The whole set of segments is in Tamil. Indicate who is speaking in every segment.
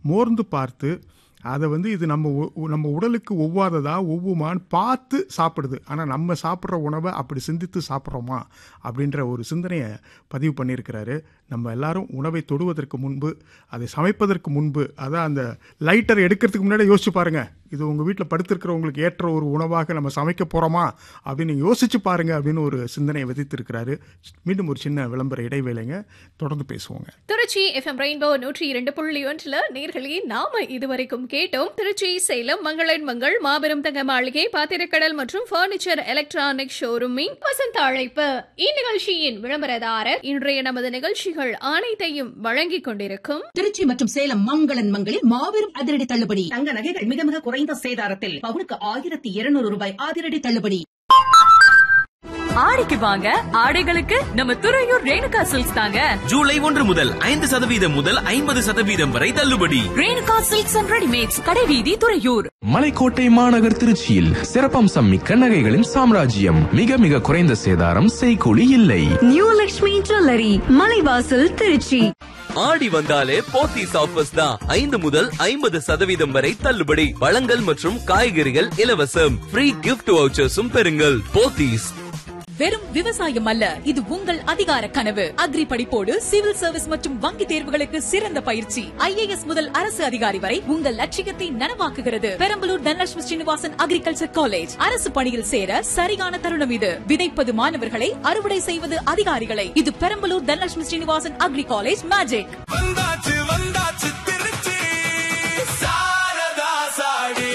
Speaker 1: மோர்ந்து பார்த்து அதை வந்து இது நம்ம உ- நம்ம உடலுக்கு ஒவ்வாததா ஒவ்வுமான்னு பார்த்து சாப்பிடுது ஆனால் நம்ம சாப்பிட்ற உணவை அப்படி சிந்தித்து சாப்பிட்றோமா அப்படின்ற ஒரு சிந்தனையை பதிவு பண்ணியிருக்கிறாரு நம்ம எல்லாரும் உணவை தொடுவதற்கு முன்பு அதை சமைப்பதற்கு முன்பு அதான் அந்த லைட்டர் எடுக்கிறதுக்கு முன்னாடி யோசிச்சு பாருங்க இது உங்கள் வீட்டில் படுத்திருக்கிறவங்களுக்கு ஏற்ற ஒரு உணவாக நம்ம சமைக்க போகிறோமா அப்படின்னு யோசிச்சு பாருங்க அப்படின்னு ஒரு சிந்தனையை விதித்திருக்கிறாரு மீண்டும் ஒரு சின்ன விளம்பர இடைவேளைங்க தொடர்ந்து பேசுவோங்க
Speaker 2: திருச்சி எஃப்எம் ரெயின்போ நூற்றி இரண்டு புள்ளி ஒன்றுல நேர்களே நாம இதுவரைக்கும் கேட்டோம் திருச்சி சேலம் மங்களன் மங்கள் மாபெரும் தங்க மாளிகை பாத்திரக்கடல் மற்றும் பர்னிச்சர் எலக்ட்ரானிக் ஷோரூமின் வசந்த அழைப்பு இந்நிகழ்ச்சியின் விளம்பரதாரர் இன்றைய நமது நிகழ்ச்சிகள் அனைத்தையும் வழங்கிக் கொண்டிருக்கும்
Speaker 3: திருச்சி மற்றும் சேலம் மங்களன் மங்களில் மாபெரும் அதிரடி தள்ளுபடி தங்க நகைகள் மிக மிக குறைந்த சேதாரத்தில் பவுனுக்கு ஆயிரத்தி இருநூறு ரூபாய் அதிரடி தள்ளுபடி
Speaker 4: ஆடிக்கு வாங்க ஆடைகளுக்கு நம்ம துறையூர் ரேணுகா சில்க்ஸ் தாங்க
Speaker 5: ஜூலை ஒன்று முதல் ஐந்து சதவீதம் முதல் ஐம்பது சதவீதம் வரை தள்ளுபடி
Speaker 4: ரேணுகா சில்க்ஸ் அண்ட் ரெடிமேட்ஸ் கடைவீதி துறையூர்
Speaker 6: மலைக்கோட்டை மாநகர் திருச்சியில் சிறப்பம்சம் மிக்க நகைகளின் சாம்ராஜ்யம் மிக மிக குறைந்த சேதாரம் செய்கூலி இல்லை
Speaker 7: நியூ லக்ஷ்மி ஜுவல்லரி மலைவாசல் திருச்சி
Speaker 5: ஆடி வந்தாலே போத்தீஸ் ஆஃபர்ஸ் தான் ஐந்து முதல் ஐம்பது சதவீதம் வரை தள்ளுபடி பழங்கள் மற்றும் காய்கறிகள் இலவசம் ஃப்ரீ கிஃப்ட் வவுச்சர்ஸும் பெறுங்கள் போத்தீஸ்
Speaker 4: வெறும் விவசாயம் அல்ல இது உங்கள் அதிகார கனவு அக்ரி படிப்போடு சிவில் சர்வீஸ் மற்றும் வங்கி தேர்வுகளுக்கு சிறந்த பயிற்சி ஐஏஎஸ் முதல் அரசு அதிகாரி வரை உங்கள் லட்சியத்தை நனவாக்குகிறது பெரம்பலூர் தனலட்சுமி ஸ்ரீனிவாசன் அக்ரிகல்ச்சர் காலேஜ் அரசு பணியில் சேர சரியான தருணம் இது விதைப்பது மாணவர்களை அறுவடை செய்வது அதிகாரிகளை இது Perambalur Dhanalakshmi Srinivasan agri college magic
Speaker 5: வந்தாச்சு வந்தாச்சு திருச்சி சாரதா சாடி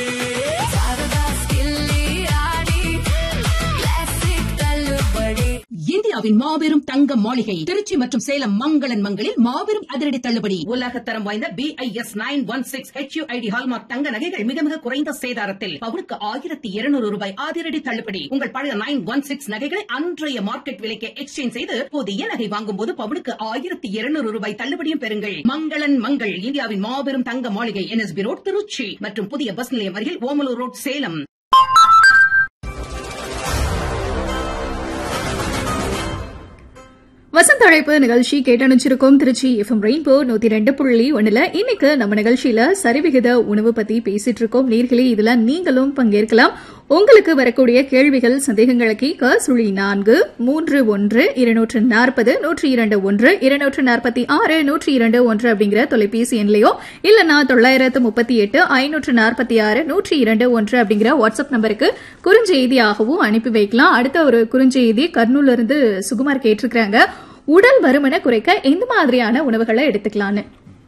Speaker 3: இந்தியாவின் மாபெரும் தங்க மாளிகை திருச்சி மற்றும் சேலம் மங்களன் மங்களில் மாபெரும் அதிரடி தள்ளுபடி உலகத்தரம் வாய்ந்த B I S nine one six HUID hallmark தங்க நகைகள் மிக மிக குறைந்த சேதாரத்தில் பவுனுக்கு ஆயிரத்தி இருநூறு ரூபாய் அதிரடி தள்ளுபடி உங்கள் பழைய நைன் ஒன் சிக்ஸ் நகைகளை அன்றைய மார்க்கெட் விலைக்கு எக்ஸ்சேஞ்ச் செய்து புதிய நகை வாங்கும் போது பவுனுக்கு ஆயிரத்தி இருநூறு ரூபாய் தள்ளுபடியும் பெறுங்கள் மங்களன் மங்கள் இந்தியாவின் மாபெரும் தங்க மாளிகை என்எஸ்பி ரோட் திருச்சி மற்றும் புதிய பஸ் நிலையம் அருகில் ஓமலூர் ரோட் சேலம்
Speaker 2: வசந்த அழைப்பு நிகழ்ச்சி கேட்டணிச்சிருக்கோம் திருச்சி எஃப்எம் ரெயின்போ நூத்தி ரெண்டு புள்ளி ஒண்ணுல இன்னைக்கு நம்ம நிகழ்ச்சியில சரிவிகித உணவு பத்தி பேசிட்டு இருக்கோம் நேர்களே இதுல நீங்களும் பங்கேற்கலாம் உங்களுக்கு வரக்கூடிய கேள்விகள் சந்தேகங்களை கேட்க சுழி நான்கு மூன்று ஒன்று இருநூற்று நாற்பது நூற்றி இரண்டு ஒன்று இருநூற்று நாற்பத்தி ஆறு நூற்றி இரண்டு ஒன்று அப்படிங்கிற தொலைபேசி எண்லையோ இல்லனா தொள்ளாயிரத்து முப்பத்தி எட்டு ஐநூற்று நாற்பத்தி ஆறு நூற்றி இரண்டு ஒன்று அப்படிங்கிற வாட்ஸ்அப் நம்பருக்கு குறுஞ்செய்தியாகவும் அனுப்பி வைக்கலாம் அடுத்த ஒரு குறுஞ்செய்தி கர்னூல்ல இருந்து சுகுமார் கேட்டிருக்கிறாங்க உடல் பருமனை குறைக்க எந்த மாதிரியான உணவுகளை எடுத்துக்கலான்னு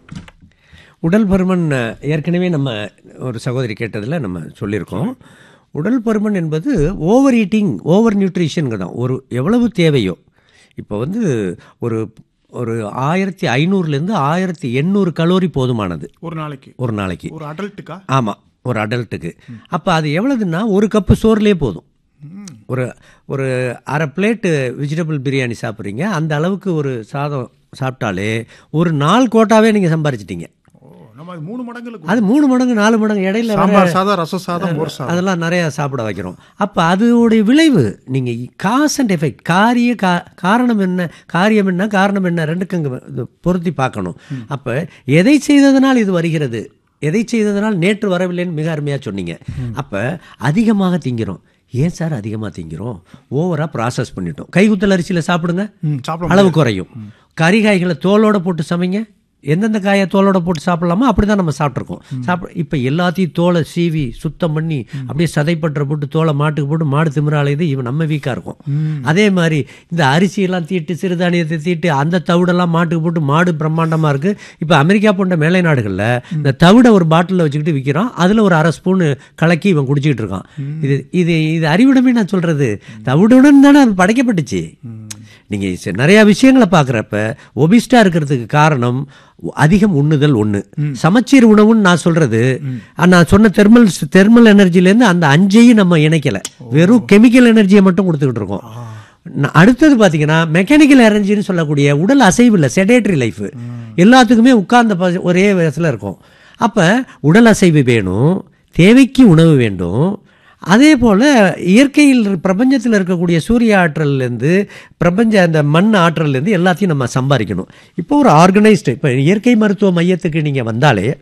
Speaker 8: உடல் பருமன் அஹ், ஏற்கனவே நம்ம ஒரு சகோதரி கேட்டதில் நம்ம சொல்லியிருக்கோம் உடல் பருமன் என்பது ஓவர் ஈட்டிங் ஓவர் நியூட்ரிஷனுங்கிறதான் ஒரு எவ்வளவு தேவையோ இப்போ வந்து ஒரு ஒரு ஆயிரத்தி ஐநூறுலேருந்து ஆயிரத்தி எண்ணூறு கலோரி போதுமானது
Speaker 1: ஒரு நாளைக்கு
Speaker 8: ஒரு நாளைக்கு
Speaker 1: ஒரு அடல்ட்டுக்கா
Speaker 8: ஆமாம் ஒரு அடல்ட்டுக்கு அப்போ அது எவ்வளவுன்னா ஒரு கப்பு சோறுலேயே போதும் ஒரு ஒரு அரை பிளேட்டு வெஜிடபிள் பிரியாணி சாப்பிட்றீங்க அந்த அளவுக்கு ஒரு சாதம் சாப்பிட்டாலே ஒரு நாலு கோட்டாவே நீங்கள் சம்பாரிச்சிட்டீங்க
Speaker 1: ஓ நம்ம அது மூணு மடங்குல
Speaker 8: அது மூணு மடங்கு நாலு மடங்கு இடையில வேற-
Speaker 1: சாம்பார் சாதம் ரசம் சாதம் மோர் சாதம்
Speaker 8: அதெல்லாம் நிறைய சாப்பிட வைக்கிறோம் அப்போ அதோடைய விளைவு நீங்கள் காஸ் அண்ட் எஃபெக்ட் காரிய கா காரணம் என்ன காரியம் என்ன காரணம் என்ன ரெண்டுக்கும் இங்க இது பொருத்தி பார்க்கணும் அப்போ எதை செய்ததனால் இது வருகிறது எதை செய்ததனால் நேற்று வரவில்லைன்னு மிக அருமையாக சொன்னீங்க அப்போ அதிகமாக திங்கிறோம் ஏன் சார் அதிகமாக திங்கிறோம் ஓவராக ப்ராசஸ் பண்ணிட்டோம் கைகுத்தல் அரிசியில் சாப்பிடுங்க
Speaker 1: ம், சாப்பிட
Speaker 8: அளவு குறையும் கறி காய்களை தோலோட போட்டு சமைங்க எந்தெந்த காயை தோலோட போட்டு சாப்பிடலாமோ அப்படி தான் நம்ம சாப்பிட்ருக்கோம் சாப்பிட இப்போ எல்லாத்தையும் தோலை சீவி சுத்தம் பண்ணி அப்படியே சதைப்பற்ற போட்டு தோலை மாட்டுக்கு போட்டு மாடு திமிராலையுது இவன் நம்ம வீக்காக இருக்கும் அதே மாதிரி இந்த அரிசியெல்லாம் தீட்டு சிறுதானியத்தை தீட்டு அந்த தவிடெல்லாம் மாட்டுக்கு போட்டு மாடு பிரம்மாண்டமாக இருக்குது இப்போ அமெரிக்கா போன்ற மேலை நாடுகளில் இந்த தவிடை ஒரு பாட்டிலில் வச்சுக்கிட்டு விற்கிறான் அதில் ஒரு அரை ஸ்பூனு கலக்கி இவன் குடிச்சிக்கிட்டு இருக்கான் இது இது இது அறிவிடமே நான் சொல்கிறது தவிடுடன் தானே அது படைக்கப்பட்டுச்சு நீங்கள் நிறையா விஷயங்களை பார்க்குறப்ப ஒபிஸ்டா இருக்கிறதுக்கு காரணம் அதிகம் உண்ணுதல் ஒன்று சமச்சீர் உணவுன்னு நான் சொல்கிறது நான் சொன்ன தெர்மல் தெர்மல் எனர்ஜிலேருந்து அந்த அஞ்சையும் நம்ம இணைக்கலை வெறும் கெமிக்கல் எனர்ஜியை மட்டும் கொடுத்துக்கிட்டு இருக்கோம் ந- அடுத்தது பார்த்தீங்கன்னா மெக்கானிக்கல் எனர்ஜின்னு சொல்லக்கூடிய உடல் அசைவு இல்லை செடேட்டரி லைஃப் எல்லாத்துக்குமே உட்கார்ந்த ப- ஒரே வயசில் இருக்கும் அப்போ உடல் அசைவு வேணும் தேவைக்கு உணவு வேண்டும் அதே போல் இயற்கையில் பிரபஞ்சத்தில் இருக்கக்கூடிய சூரிய ஆற்றல்லேருந்து பிரபஞ்ச அந்த மண் ஆற்றல்லேருந்து எல்லாத்தையும் நம்ம சம்பாதிக்கணும் இப்போ ஒரு ஆர்கனைஸ்டு இப்போ இயற்கை மருத்துவ மையத்துக்கு நீங்கள் வந்தாலே